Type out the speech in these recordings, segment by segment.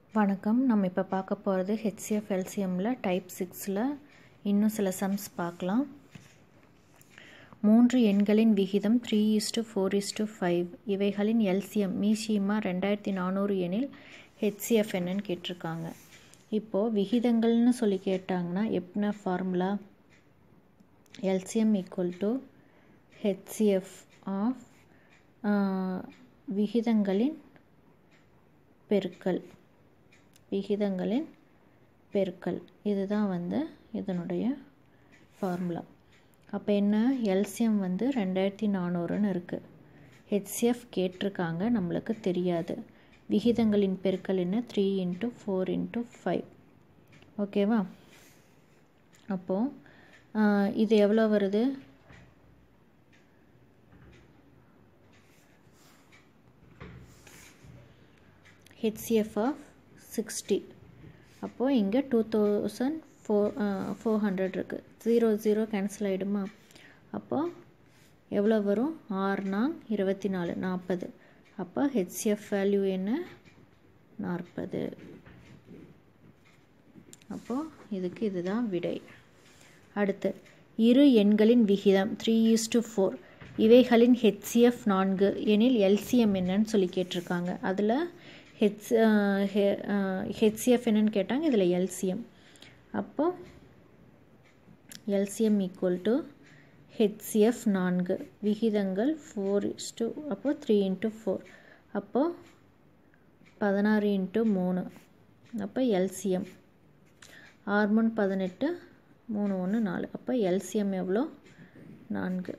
வணக்கம் நம்ம இப்போ பார்க்க போகிறது ஹெச்சிஎஃப் எல்சிஎம்மில் டைப் சிக்ஸில் இன்னும் சில சம்ஸ் பார்க்கலாம் மூன்று எண்களின் விகிதம் three is to four is to five இவைகளின் எல்சிஎம் மீசியமா ரெண்டாயிரத்தி நானூறு எனில் ஹெச்சிஎஃப் என்னன்னு கேட்டிருக்காங்க இப்போது விகிதங்கள்னு சொல்லி கேட்டாங்கன்னா எப்படின்னா formula LCM equal to HCF of விகிதங்களின் பெருக்கல் விகிதங்களின் பெருக்கல் இதுதான் வந்து இதனுடைய ஃபார்முலா அப்போ என்ன எல்சிஎம் வந்து ரெண்டாயிரத்தி நானூறுன்னு இருக்குது ஹெச்சிஎஃப் கேட்டிருக்காங்க நம்மளுக்கு தெரியாது விகிதங்களின் பெருக்கல் என்ன three into four into five ஓகேவா அப்போது இது எவ்வளோ வருது ஹெச்சிஎஃப் ஆஃப் சிக்ஸ்டி அப்போது இங்கே two thousand four four hundred இருக்குது ஜீரோ ஜீரோ கேன்சல் ஆகிடுமா அப்போது எவ்வளோ வரும் ஆறுனா இருபத்தி நாலு நாற்பது அப்போ ஹெச்சிஎஃப் வேல்யூ என்ன நாற்பது அப்போது இதுக்கு இதுதான் விடை அடுத்து இரு எண்களின் விகிதம் த்ரீ ஈஸ் டு ஃபோர் இவைகளின் ஹெச்சிஎஃப் நான்கு எனில் எல்சிஎம் என்னன்னு சொல்லி கேட்டிருக்காங்க அதில் ஹெச் ஹெச்சிஎஃப் என்னன்னு கேட்டாங்க இதில் எல்சிஎம் அப்போது எல்சிஎம் ஈக்குவல் டு ஹெச்சிஎஃப் நான்கு விகிதங்கள் ஃபோர் இஸ் டூ அப்போது த்ரீ இன்ட்டு ஃபோர் அப்போது பதினாறு இன்ட்டு மூணு அப்போ எல்சிஎம் ஆறு மூணு பதினெட்டு மூணு ஒன்று நாலு அப்போ எல்சிஎம் எவ்வளோ நான்கு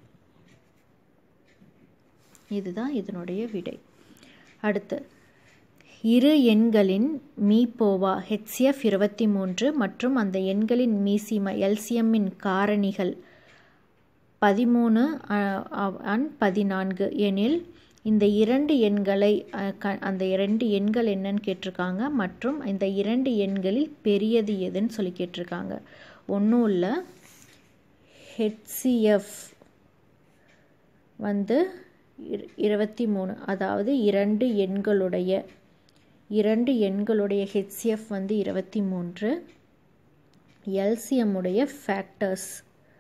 இதுதான் இதனுடைய விடை அடுத்து இரு எண்களின் மீபோவா ஹெச்சிஎஃப் இருபத்தி மூன்று மற்றும் அந்த எண்களின் மீசிம எல்சிஎம்மின் காரணிகள் பதிமூணு அண்ட் பதினான்கு எனில் இந்த இரண்டு எண்களை அந்த இரண்டு எண்கள் என்னன்னு கேட்டிருக்காங்க மற்றும் இந்த இரண்டு எண்களில் பெரியது எதுன்னு சொல்லி கேட்டிருக்காங்க ஒன்றும் இல்லை ஹெச்சிஎஃப் வந்து இருபத்தி மூணு அதாவது இரண்டு எண்களுடைய இரண்டு எண்களுடைய ஹெச்சிஎஃப் வந்து இருபத்தி மூன்று எல்சிஎம்முடைய ஃபேக்டர்ஸ்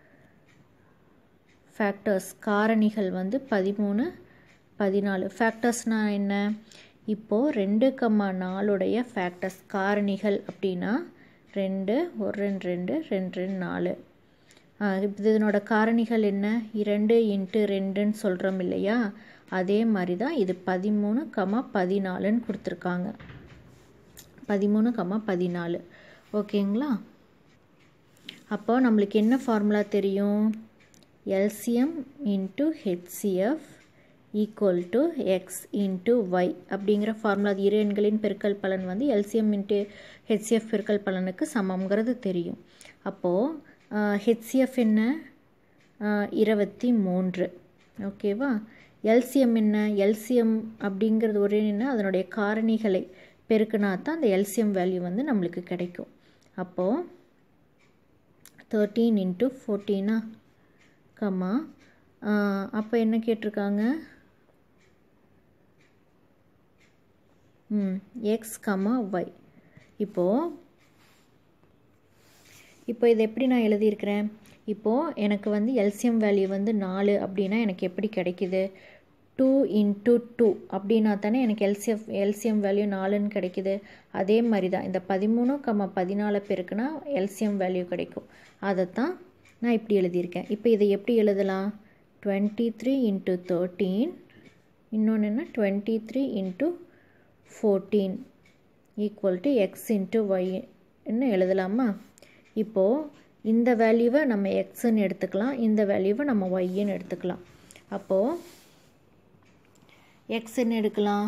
ஃபேக்டர்ஸ் காரணிகள் வந்து பதிமூணு பதினாலு ஃபேக்டர்ஸ்னால் என்ன இப்போது ரெண்டு கம்மா நாலுடைய ஃபேக்டர்ஸ் காரணிகள் அப்படின்னா ரெண்டு ஒரு ரெண்டு ரெண்டு ரெண்டு ரெண்டு நாலு இதனோட காரணிகள் என்ன இரண்டு இன்ட்டு ரெண்டுன்னு சொல்கிறோம் இல்லையா அதே மாதிரி தான் இது பதிமூணு கம்மா பதினாலுன்னு கொடுத்துருக்காங்க பதிமூணு கம்மா பதினாலு ஓகேங்களா அப்போ நம்மளுக்கு என்ன ஃபார்முலா தெரியும் LCM into HCF equal to x into y அப்படிங்கிற ஃபார்முலா இரு எண்களின் பெருக்கல் பலன் வந்து எல்சிஎம் இன்ட்டு ஹெச்சிஎஃப் பெருக்கல் பலனுக்கு சமங்கிறது தெரியும் அப்போது ஹெச்சிஎஃப் என்ன இருபத்தி மூன்று ஓகேவா எல்சிஎம் என்ன எல்சிஎம் அப்படிங்கிறது ஒரே என்ன அதனுடைய காரணிகளை பெருக்கினா தான் அந்த எல்சிஎம் வேல்யூ வந்து நம்மளுக்கு கிடைக்கும் அப்போது தேர்ட்டீன் இன்ட்டு ஃபோர்டீனா கம்மா அப்போ என்ன கேட்டிருக்காங்க ம் எக்ஸ் கம்மா ஒய் இப்போது இப்போ இது எப்படி நான் எழுதியிருக்கிறேன் இப்போது எனக்கு வந்து எல்சிஎம் வேல்யூ வந்து நாலு அப்படின்னா எனக்கு எப்படி கிடைக்கிது டூ இன்ட்டு டூ அப்படின்னா தானே எனக்கு எல்சிஎஃப் எல்சிஎம் வேல்யூ நாலுன்னு கிடைக்கிது அதே மாதிரி தான் இந்த பதிமூணு கம்மா பதினாலு பேருக்குனா எல்சிஎம் வேல்யூ கிடைக்கும் அதைத்தான் நான் இப்படி எழுதியிருக்கேன் இப்போ இதை எப்படி எழுதலாம் டுவெண்ட்டி த்ரீ இன்ட்டு தேர்ட்டீன் இன்னொன்று என்ன twenty three into fourteen equal to x into ஒய்ன்னு எழுதலாமா இப்போது இந்த வேல்யூவை நம்ம எக்ஸுன்னு எடுத்துக்கலாம் இந்த வேல்யூவை நம்ம ஒய்ன்னு எடுத்துக்கலாம் அப்போது எக்ஸ்ன்னு எடுக்கலாம்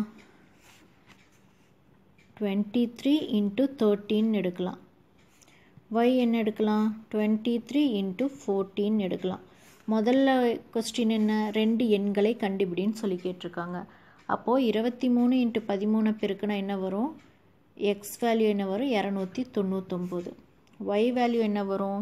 டுவெண்ட்டி த்ரீ இன்ட்டு தேர்ட்டின் எடுக்கலாம் ஒய் என்ன எடுக்கலாம் டுவெண்ட்டி த்ரீ இன்ட்டு ஃபோர்டீன் எடுக்கலாம் முதல்ல கொஸ்டின் என்ன ரெண்டு எண்களை கண்டுபிடின்னு சொல்லி கேட்டிருக்காங்க அப்போது இருபத்தி மூணு இன்ட்டு பதிமூணு பெருக்குனா என்ன வரும் எக்ஸ் வேல்யூ என்ன வரும் இரநூத்தி தொண்ணூத்தொம்பது ஒய் வேல்யூ என்ன வரும்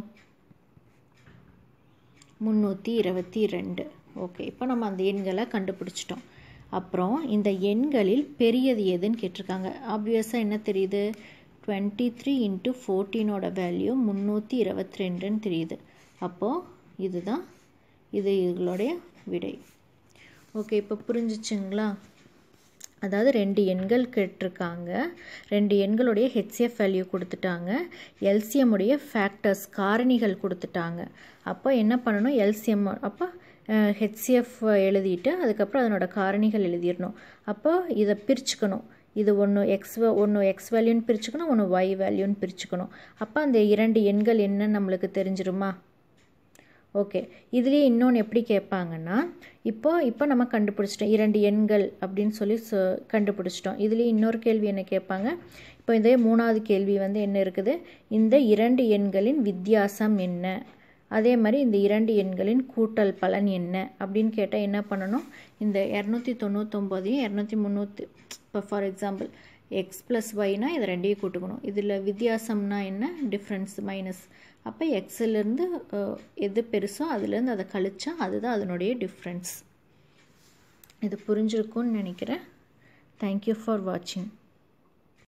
முந்நூற்றி இருபத்தி ரெண்டு ஓகே இப்போ நம்ம அந்த எண்களை கண்டுபிடிச்சிட்டோம் அப்புறம் இந்த எண்களில் பெரியது எதுன்னு கேட்டிருக்காங்க ஆப்வியஸாக என்ன தெரியுது டுவெண்ட்டி த்ரீ இன்ட்டு ஃபோர்டீனோட வேல்யூ முந்நூற்றி இருபத்தி ரெண்டுன்னு தெரியுது அப்போது இதுதான் இது இதுகளுடைய விடை ஓகே இப்போ புரிஞ்சிச்சுங்களா அதாவது ரெண்டு எண்கள் கேட்டிருக்காங்க ரெண்டு எண்களுடைய ஹெச்சிஎஃப் வேல்யூ கொடுத்துட்டாங்க எல்சிஎம் உடைய ஃபேக்டர்ஸ் காரணிகள் கொடுத்துட்டாங்க அப்போ என்ன பண்ணணும் எல்சிஎம் அப்போ ஹெச்சிஎஃப் எழுதிட்டு அதுக்கப்புறம் அதனோட காரணிகள் எழுதிடணும் அப்போ இதை பிரிச்சுக்கணும் இது ஒன்று எக்ஸ் ஒன்று எக்ஸ் வேல்யூன்னு பிரிச்சுக்கணும் ஒன்று ஒய் வேல்யூன்னு பிரிச்சுக்கணும் அப்போ அந்த இரண்டு எண்கள் என்னன்னு நம்மளுக்கு தெரிஞ்சிருமா ஓகே இதுலேயே இன்னொன்று எப்படி கேட்பாங்கன்னா இப்போ இப்போ நம்ம கண்டுபிடிச்சிட்டோம் இரண்டு எண்கள் அப்படின்னு சொல்லி சொ கண்டுபிடிச்சிட்டோம் இதுலேயே இன்னொரு கேள்வி என்ன கேட்பாங்க இப்போ இதே மூணாவது கேள்வி வந்து என்ன இருக்குது இந்த இரண்டு எண்களின் வித்தியாசம் என்ன அதே மாதிரி இந்த இரண்டு எண்களின் கூட்டல் பலன் என்ன அப்படின்னு கேட்டால் என்ன பண்ணணும் இந்த இரநூத்தி தொண்ணூத்தொம்போதையும் இரநூத்தி முந்நூற்றி இப்போ ஃபார் எக்ஸாம்பிள் எக்ஸ் ப்ளஸ் ஒய்னா இதை ரெண்டையும் கூட்டுக்கணும் இதில் வித்தியாசம்னா என்ன டிஃப்ரென்ஸ் மைனஸ் அப்போ எக்ஸிலேருந்து எது பெருசோ அதுலேருந்து அதை கழிச்சா அதுதான் அதனுடைய டிஃப்ரென்ஸ் இது புரிஞ்சிருக்கும்னு நினைக்கிறேன் தேங்க்யூ ஃபார் வாட்சிங்